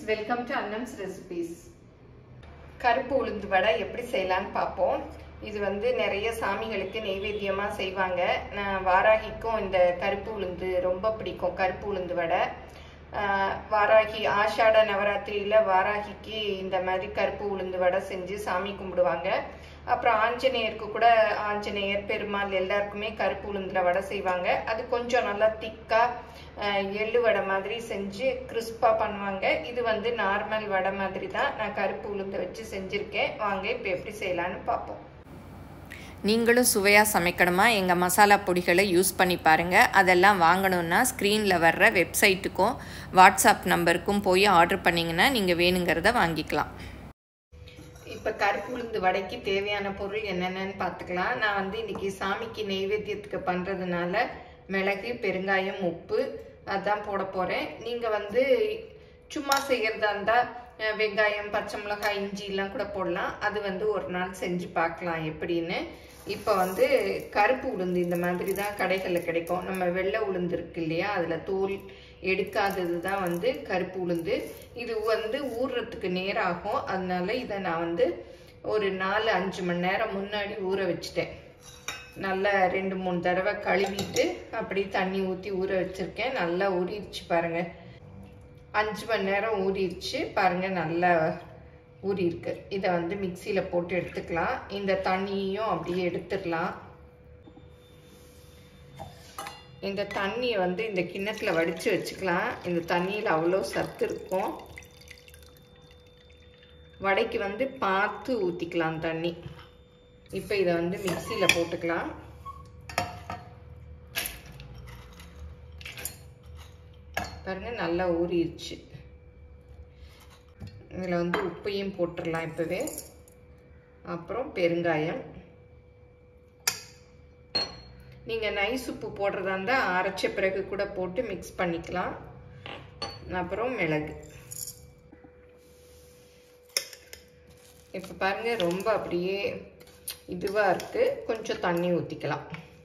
welcome to Annam's recipes கருப்பு உளுந்து வடை எப்படி செய்யலான்னு பார்ப்போம் இது வந்து நிறைய சாமிகளுக்கு நெய்வேத்தியமாக செய்வாங்க நான் வாராகிக்கும் இந்த கருப்பு உளுந்து ரொம்ப பிடிக்கும் கருப்பு உளுந்து வடை ஆஹ் வாராகி ஆஷாட நவராத்திரியில் வாராகிக்கு இந்த மாதிரி கருப்பு உளுந்து வடை செஞ்சு சாமி கும்பிடுவாங்க அப்புறம் ஆஞ்சநேயருக்கு கூட ஆஞ்சநேயர் பெருமாள் எல்லாருக்குமே கருப்பு உளுந்துல வடை செய்வாங்க அது கொஞ்சம் நல்லா திக்காக எள்ளு வடை மாதிரி செஞ்சு கிறிஸ்பாக பண்ணுவாங்க இது வந்து நார்மல் வடை மாதிரி தான் நான் கருப்பு உளுந்து வச்சு செஞ்சுருக்கேன் வாங்க இப்போ எப்படி செய்யலான்னு பார்ப்போம் நீங்களும் சுவையாக சமைக்கணுமா எங்கள் மசாலா பொடிகளை யூஸ் பண்ணி பாருங்கள் அதெல்லாம் வாங்கணுன்னா ஸ்க்ரீனில் வர்ற வெப்சைட்டுக்கும் வாட்ஸ்அப் நம்பருக்கும் போய் ஆர்டர் பண்ணிங்கன்னா நீங்கள் வேணுங்கிறத வாங்கிக்கலாம் இப்போ கருப்பு உளுந்து வடைக்கு தேவையான பொருள் என்னென்னு பார்த்துக்கலாம் நான் வந்து இன்னைக்கு சாமிக்கு நெய்வேத்தியத்துக்கு பண்ணுறதுனால மிளகு பெருங்காயம் உப்பு அதான் போட போகிறேன் நீங்கள் வந்து சும்மா செய்கிறதா இருந்தால் வெங்காயம் பச்சை மிளகாய் இஞ்சி எல்லாம் கூட போடலாம் அது வந்து ஒரு நாள் செஞ்சு பார்க்கலாம் எப்படின்னு இப்போ வந்து கருப்பு உளுந்து இந்த மாதிரி தான் கடைகளில் கிடைக்கும் நம்ம வெள்ளை உளுந்து இருக்கு இல்லையா அதில் தோல் எடுக்காதது தான் வந்து கருப்பு உளுந்து இது வந்து ஊறுறதுக்கு நேராகும் அதனால இதை நான் வந்து ஒரு நாலு அஞ்சு மணி நேரம் முன்னாடி ஊற வச்சுட்டேன் நல்லா ரெண்டு மூணு தடவை கழுவிட்டு அப்படி தண்ணி ஊற்றி ஊற வச்சுருக்கேன் நல்லா ஊறிடுச்சு பாருங்கள் அஞ்சு மணி நேரம் ஊறிடுச்சு பாருங்கள் நல்லா ஊறியிருக்கு இதை வந்து மிக்சியில் போட்டு எடுத்துக்கலாம் இந்த தண்ணியும் அப்படியே எடுத்துடலாம் இந்த தண்ணியை வந்து இந்த கிண்ணத்தில் வடித்து வச்சுக்கலாம் இந்த தண்ணியில் அவ்வளோ சத்து இருக்கும் வடைக்கு வந்து பார்த்து ஊற்றிக்கலாம் தண்ணி இப்போ இதை வந்து மிக்சியில் போட்டுக்கலாம் பாருங்கள் நல்லா ஊறிடுச்சு இதில் வந்து உப்பையும் போட்டுடலாம் இப்போவே அப்புறம் பெருங்காயம் நீங்கள் நைஸ் உப்பு போடுறதா இருந்தால் அரைச்ச பிறகு கூட போட்டு மிக்ஸ் பண்ணிக்கலாம் அப்புறம் மிளகு இப்போ பாருங்கள் ரொம்ப அப்படியே இதுவாக இருக்குது கொஞ்சம் தண்ணி ஊற்றிக்கலாம்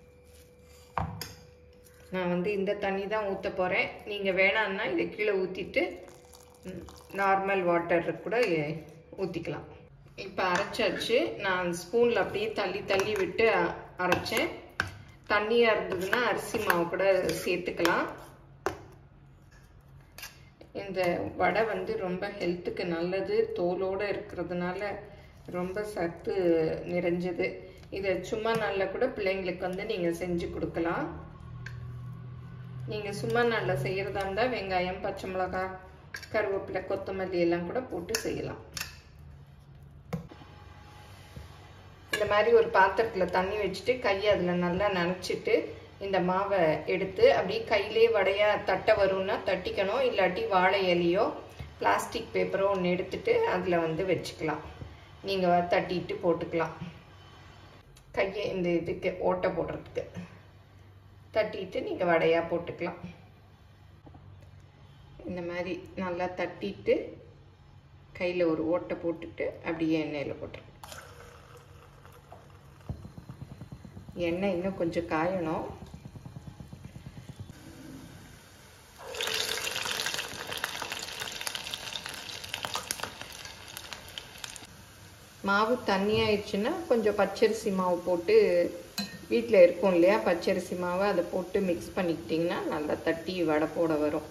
நான் வந்து இந்த தண்ணி தான் ஊற்ற போகிறேன் நீங்கள் வேணான்னா இதை கீழே ஊற்றிட்டு நார்மல் வாட்டர் கூட ஊற்றிக்கலாம் இப்போ அரைச்சாச்சு நான் ஸ்பூனில் அப்படியே தள்ளி தள்ளி விட்டு அரைச்சேன் தண்ணியாக இருந்ததுன்னா அரிசி மாவு கூட சேர்த்துக்கலாம் இந்த வடை வந்து ரொம்ப ஹெல்த்துக்கு நல்லது தோலோடு இருக்கிறதுனால ரொம்ப சத்து நிறைஞ்சது இதை சும்மா நாளில் கூட பிள்ளைங்களுக்கு வந்து நீங்கள் செஞ்சு கொடுக்கலாம் நீங்கள் சும்மா நாளில் செய்கிறதா இருந்தால் வெங்காயம் பச்சை மிளகாய் கருவேப்பிலை கொத்தமல்லி எல்லாம் கூட போட்டு செய்யலாம் இந்த மாதிரி ஒரு பாத்திரத்தில் தண்ணி வச்சுட்டு கையை அதில் நல்லா நனைச்சிட்டு இந்த மாவை எடுத்து அப்படியே கையிலே வடையாக தட்டை வரும்னா தட்டிக்கணும் இல்லாட்டி வாழை இலையோ பிளாஸ்டிக் பேப்பரோ ஒன்று எடுத்துட்டு அதில் வந்து வச்சுக்கலாம் நீங்கள் தட்டிட்டு போட்டுக்கலாம் கையை இந்த இதுக்கு ஓட்டை போடுறதுக்கு தட்டிட்டு நீங்கள் வடையாக போட்டுக்கலாம் இந்த மாதிரி நல்லா தட்டிட்டு கையில் ஒரு ஓட்டை போட்டுட்டு அப்படியே எண்ணெயில் போட்டுருங்க எண்ணெய் இன்னும் கொஞ்சம் காயணும் மாவு தண்ணி ஆயிடுச்சுன்னா கொஞ்சம் பச்சரிசி மாவு போட்டு வீட்டில் இருக்கும் இல்லையா பச்சரிசி மாவை அதை போட்டு மிக்ஸ் பண்ணிக்கிட்டிங்கன்னா நல்லா தட்டி வடை போட வரும்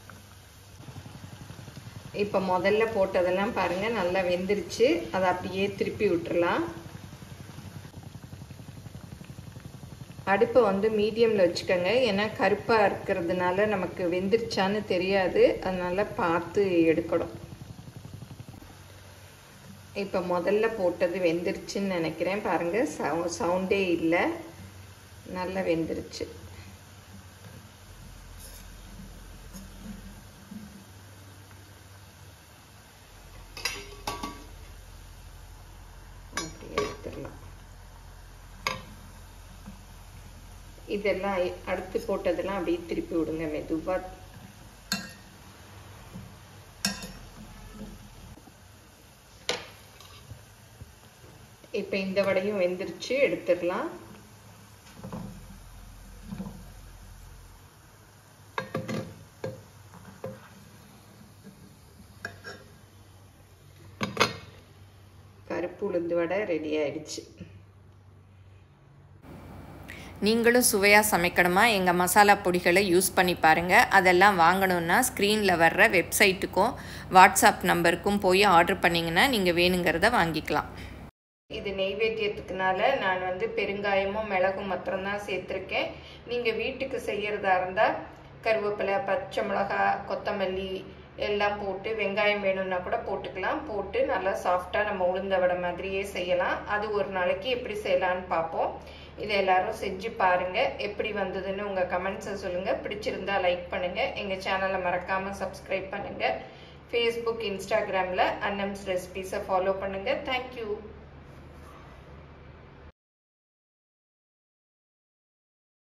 இப்போ முதல்ல போட்டதெல்லாம் பாருங்கள் நல்லா வெந்துருச்சு அதை அப்படியே திருப்பி விட்டுறலாம் அடுப்பை வந்து மீடியமில் வச்சுக்கோங்க ஏன்னா கருப்பாக இருக்கிறதுனால நமக்கு வெந்துருச்சான்னு தெரியாது அதனால் பார்த்து எடுக்கணும் இப்போ முதல்ல போட்டது வெந்துருச்சுன்னு நினைக்கிறேன் பாருங்கள் சவு சவுண்டே இல்லை நல்லா வெந்துருச்சு அப்படி எடுத்துடலாம் இதெல்லாம் அடுத்து போட்டதெல்லாம் அப்படியே திருப்பி விடுங்க மெதுவாக இப்போ இந்த வடையும் வெந்துருச்சு எடுத்துடலாம் கருப்பு உளுந்து வடை ரெடி ஆயிடுச்சு நீங்களும் சுவையாக சமைக்கணுமா எங்கள் மசாலா பொடிகளை யூஸ் பண்ணி பாருங்கள் அதெல்லாம் வாங்கணுன்னா ஸ்க்ரீனில் வர்ற வெப்சைட்டுக்கும் வாட்ஸ்அப் நம்பருக்கும் போய் ஆர்டர் பண்ணிங்கன்னா நீங்கள் வேணுங்கிறத வாங்கிக்கலாம் இது நெய்வேத்தியத்துக்குனால நான் வந்து பெருங்காயமும் மிளகும் மாத்திரம்தான் சேர்த்துருக்கேன் நீங்கள் வீட்டுக்கு செய்யறதா இருந்தால் கருவேப்பிலை பச்சை மிளகா கொத்தமல்லி எல்லாம் போட்டு வெங்காயம் வேணும்னா கூட போட்டுக்கலாம் போட்டு நல்லா சாஃப்டாக நம்ம உளுந்த வடை மாதிரியே செய்யலாம் அது ஒரு நாளைக்கு எப்படி செய்யலான்னு பார்ப்போம் இதை எல்லாரும் செஞ்சு பாருங்க எப்படி வந்ததுன்னு உங்கள் கமெண்ட்ஸை சொல்லுங்கள் பிடிச்சிருந்தா லைக் பண்ணுங்கள் எங்கள் சேனலை மறக்காமல் சப்ஸ்கிரைப் பண்ணுங்கள் ஃபேஸ்புக் இன்ஸ்டாகிராமில் அன்னம்ஸ் ரெசிபீஸை ஃபாலோ பண்ணுங்கள் தேங்க்யூ